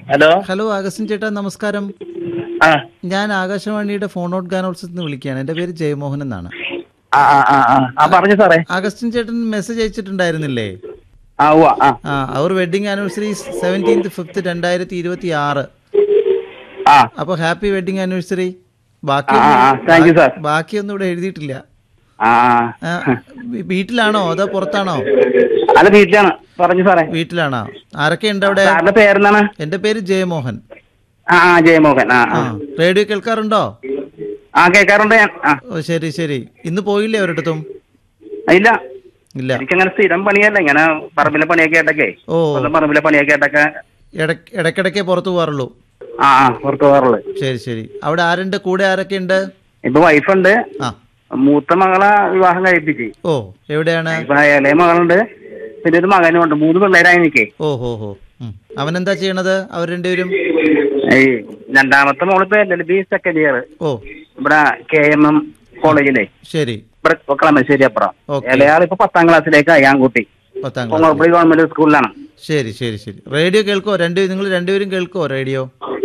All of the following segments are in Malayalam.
ഹലോ ഹലോ അഗസ്റ്റിൻ ചേട്ടാ നമസ്കാരം ആ ഞാൻ ആകാശവാണിയുടെ ഫോൺ ഔട്ട് ഗാനോത്സവത്തിൽ നിന്ന് വിളിക്കുകയാണ് എൻ്റെ പേര് ജയമോഹൻ എന്നാണ് ആ ആ ആ ആ ആ പറഞ്ഞു സാറേ അഗസ്റ്റിൻ ചേട്ടൻ മെസ്സേജ് അയച്ചിട്ടുണ്ടായിരുന്നില്ലേ ആ ഉവ്വ ആ ആ അവർ വെഡിങ് ആനിവേഴ്സറി സെവൻറ്റീൻത് ഫിഫ്ത്ത് രണ്ടായിരത്തി ഇരുപത്തി ആറ് ആ അപ്പോൾ ഹാപ്പി വെഡിങ് ആനിവേഴ്സറി ബാക്കി ആ, ആ, thank you, sir. ബാക്കിയൊന്നും ഇവിടെ എഴുതിയിട്ടില്ല ആ ആ, വീ- വീട്ടിലാണോ അതോ പുറത്താണോ അല്ല വീട്ടിലാണ് പറഞ്ഞു സാറേ വീട്ടിലാണോ ആരൊക്കെ ഉണ്ട് അവിടെ സാറിന്റെ പേരെന്താണ് എൻ്റെ പേര് ജയമോഹൻ ആ ആ ജയമോഹൻ ആ ആ ആ റേഡിയോ കേൾക്കാറുണ്ടോ ആ കേൾക്കാറുണ്ട് ഞാൻ ആ ഓ ശരി ശരി ഇന്ന് പോയില്ലേ ഒരിടത്തും ഇല്ല ഇല്ല എനിക്കങ്ങനെ സ്ഥിരം പണിയല്ല ഇങ്ങനെ പറമ്പിലെ പണിയൊക്കെ ആയിട്ടൊക്കെ ഓ സ്വന്തം പറമ്പിലെ പണിയൊക്കെ ആയിട്ടൊക്കെ ഇടയ്ക്ക് ഇടയ്ക്കിടയ്ക്കേ പുറത്തു പോകാറുള്ളൂ ആ ആ പുറത്ത് പോകാറുള്ളത് ശരി ശരി അവിടെ ആരുണ്ട് കൂടെ ആരൊക്കെ ഉണ്ട് ഇപ്പൊ വൈഫുണ്ട് ആ മൂത്ത മകളെ വിവാഹം കഴിപ്പിച്ച് ഓ എവിടെയാണ് ഇപ്പൊ ഇളയ മകളുണ്ട് പിന്നെ ഒരു മകനും ഉണ്ട് മൂന്ന് പിള്ളേരായി നിൽക്കേ ഓ ഹോ ഹോ ഉം. അവനെന്താ ചെയ്യണത് അവർ രണ്ടുപേരും ഈ രണ്ടാമത്തെ മോളിപ്പോ L L B second year ഓ ഇവിടെ കെ എം എം കോളേജിലെ ശരി ഇവിടെ കളമശ്ശേരി അപ്പുറം Okay. ഇളയാൾ ഇപ്പൊ പത്താം ക്ലാസ്സിലേക്കായി ആൺകുട്ടി പത്താം ക്ലാസ് കൊങ്ങോപ്പള്ളി ഗവൺമെന്റ് സ്കൂളിലാണ് ശരി ശരി ശരി റേഡിയോ കേൾക്കോ രണ്ട് നിങ്ങൾ രണ്ടുപേരും കേൾക്കോ റേഡിയോ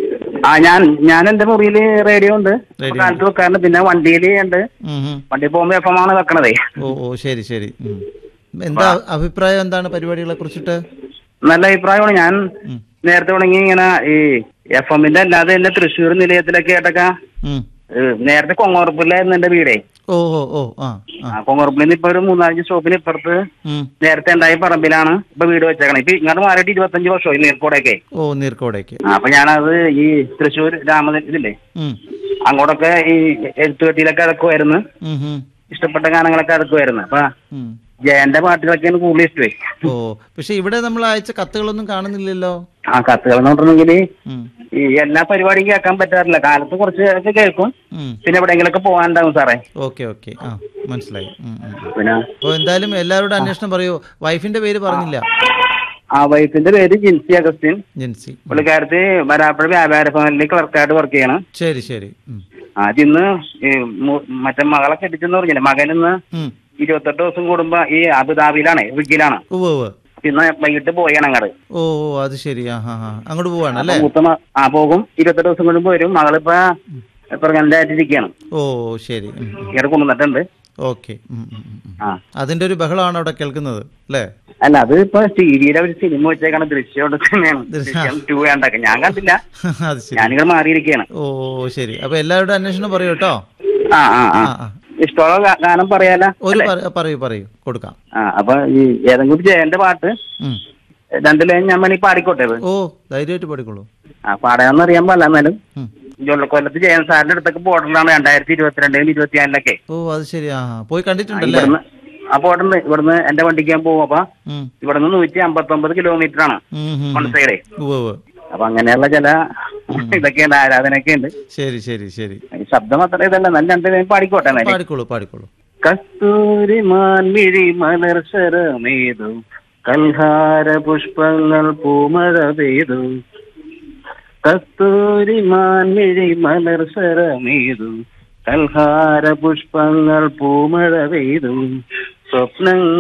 ആ ഞാൻ ഞാൻ എന്റെ മുറിയില് റേഡിയോ ഉണ്ട് ഇപ്പൊ Radio കാലത്ത് വെക്കാറുണ്ട് പിന്നെ വണ്ടിയിൽ ഉണ്ട് ഉം, ഉം. വണ്ടി പോകുമ്പോ എഫ് എം ആണ് വെക്കണതേ ഓ ഓ ശരി ശരി ഉം. എന്താ അഭിപ്രായം എന്താണ് പരിപാടികളെ കുറിച്ചിട്ട് നല്ല അഭിപ്രായമാണ് ഞാൻ ഉം. നേരത്തെ തുടങ്ങി ഇങ്ങനെ ഈ എഫ് എമ്മിന്റെ അല്ലാതെ തന്നെ തൃശ്ശൂർ നിലയത്തിലൊക്കെ ആയിട്ടൊക്കെ ഉം. ഏഹ്, നേരത്തെ കൊങ്ങോറപ്പിലായിരുന്നു എന്റെ വീടേ ഓ ഓ ഓ ആ ആ ആ കൊങ്ങോറപ്പിൽ നിന്ന് ഇപ്പൊ ഒരു മൂന്നാലഞ്ച് സ്റ്റോപ്പിന് ഇപ്പുറത്ത് ഉം. നേരത്തെ ഉണ്ടായ പറമ്പിലാണ് ഇപ്പൊ വീട് വെച്ചേക്കണേ ഇപ്പൊ ഇങ്ങോട്ട് മാറിയിട്ട് ഇരുപത്തഞ്ച് വർഷമായി നീർക്കോടൊക്കെ ഓ നീർക്കോടേക്ക് ആ, അപ്പൊ ഞാനത് ഈ തൃശ്ശൂർ രാമ ഇതില്ലേ ഉം. അങ്ങോട്ടൊക്കെ ഈ എഴുത്തുകെട്ടിയിലൊക്കെ അടക്കുമായിരുന്നു ഉം, ഉം. ഇഷ്ടപ്പെട്ട ഗാനങ്ങളൊക്കെ അടക്കുമായിരുന്നു അപ്പൊ ഉം. ജയന്റെ പാട്ടുകളൊക്കെയാണ് കൂടുതൽ ഇഷ്ടമേ ഓ പക്ഷെ ഇവിടെ നമ്മൾ അയച്ച കത്തുകളൊന്നും കാണുന്നില്ലല്ലോ ആ കത്തുകൾ എന്ന് പറഞ്ഞിട്ടുണ്ടെങ്കിൽ ഉം. ഈ എല്ലാ പരിപാടിയും കേൾക്കാൻ പറ്റാറില്ല കാലത്ത് കുറച്ച് ഒക്കെ കേൾക്കും ഉം. പിന്നെ എവിടെയെങ്കിലൊക്കെ പോകാനുണ്ടാവും സാറേ ഓക്കെ ഓക്കെ ആ മനസ്സിലായി ഉം, ഉം, ഉം. പിന്നെ അപ്പോൾ എന്തായാലും എല്ലാവരോടും അന്വേഷണം പറയൂ വൈഫിന്റെ പേര് പറഞ്ഞില്ല ആ വൈഫിന്റെ പേര് ജിൻസി അഗസ്റ്റിൻ ജെൻസി പുള്ളിക്കാരത്ത് വരാപ്പുഴ വ്യാപാര ഭവനിൽ ക്ലർക്കായിട്ട് വർക്ക് ചെയ്യണം ശരി ശരി ഉം. അതിന്ന് ഈ മു- മറ്റേ മകളെ കെട്ടിച്ചെന്ന് പറഞ്ഞില്ലേ മകനിന്ന് ഉം. ഇരുപത്തെട്ട് ദിവസം കൂടുമ്പോ ഈ അബുദാബിയിലാണ് റിഗിലാണ് ഉവ്വ് ഉവ്വ് ഇന്ന് വൈകിട്ട് പോയാണ് അങ്ങോട്ട് ഓ ഓ അത് ശരി ആ ഹാ ഹാ അങ്ങോട്ട് പോവാണ് അല്ലേ മൂത്ത മ- ആ പോകും ഇരുപത്തെട്ട് ദിവസം കൂടുമ്പോ വരും മകളിപ്പോ പ്രഗ്നന്റ് ആയിട്ടിരിക്കുകയാണ് ഓ ശരി ഉം, ഉം. ഇവിടെ കൊണ്ടുവന്നിട്ടുണ്ട് ഓക്കെ ഉം, ഉം, ഉം, ഉം. ആ അതിന്റെ ഒരു ബഹളമാണ് അവിടെ കേൾക്കുന്നത് അല്ലേ അല്ല അത് ഇപ്പൊ ടിവിയിലെ ഒരു സിനിമ വെച്ചേക്കാണ് ദൃശ്യം തന്നെയാണ് ദൃശ്യം. ദൃശ്യം ടു വേണ്ടൊക്കെ ഞാൻ കണ്ടില്ല അത് ശരി ഞാനിവിടെ മാറിയിരിക്കുകയാണ് ഓ ശരി അപ്പൊ എല്ലാവരോടും അന്വേഷണം പറയൂ കേട്ടോ ആ ആ ആ ആ ആ ഇഷ്ടമുള്ള ഗാ- ഗാനം പറയാല ഒരു പറ- പറയൂ പറയൂ കൊടുക്കാം ആ അപ്പൊ ഈ ഏതെങ്കിലും കൂടി ജയന്റെ പാട്ട് ഉം. രണ്ടു ലൈൻ ഞാൻ വേണമെങ്കിൽ പാടിക്കോട്ടെ ഇത് ഓ ധൈര്യമായിട്ട് പാടിക്കോളൂ ആ പാടാന്ന് അറിയാൻ പാടില്ല എന്നാലും ഉം. കൊല്ലത്ത് ജയൻ സാറിന്റെ അടുത്തൊക്കെ ബോർഡറിലാണ് രണ്ടായിരത്തി ഇരുപത്തിരണ്ടിലും ഇരുപത്തിനാലിലൊക്കെ ഓ അത് ശരി ആ ആ. പോയി കണ്ടിട്ടുണ്ടല്ലേ ഇവിടുന്ന് ആ ബോർഡറിന് ഇവിടുന്ന് എന്റെ വണ്ടിക്ക് ഞാൻ പോകും അപ്പൊ ഉം. ഇവിടുന്ന് നൂറ്റി അമ്പത്തി ഒമ്പത് കിലോമീറ്റർ ആണ് ഉം, ഉം, ഉം. വൺ സൈഡേ ഉവ്വ് ഉവ്വ്. അപ്പൊ അങ്ങനെയുള്ള ചില ഇതൊക്കെയുണ്ട് ആരാധനയൊക്കെ ഉണ്ട് ശരി ശരി ശരി ഈ ശബ്ദം അത്ര ഇതല്ല നല്ല രണ്ട് ലൈൻ പാടിക്കോട്ടെ എന്നാലും പാടിക്കോളൂ പാടിക്കോളൂ കസ്തൂരി മാൻമിഴി മലർശരമേതു കൽഹാര പുഷ്പങ്ങൾ പൂമഴ പെയ്തു കസ്തൂരി മാൻമിഴി മലർശരമേതു കൽഹാര പുഷ്പങ്ങൾ പൂമഴ പെയ്തു സ്വപ്നങ്ങൾ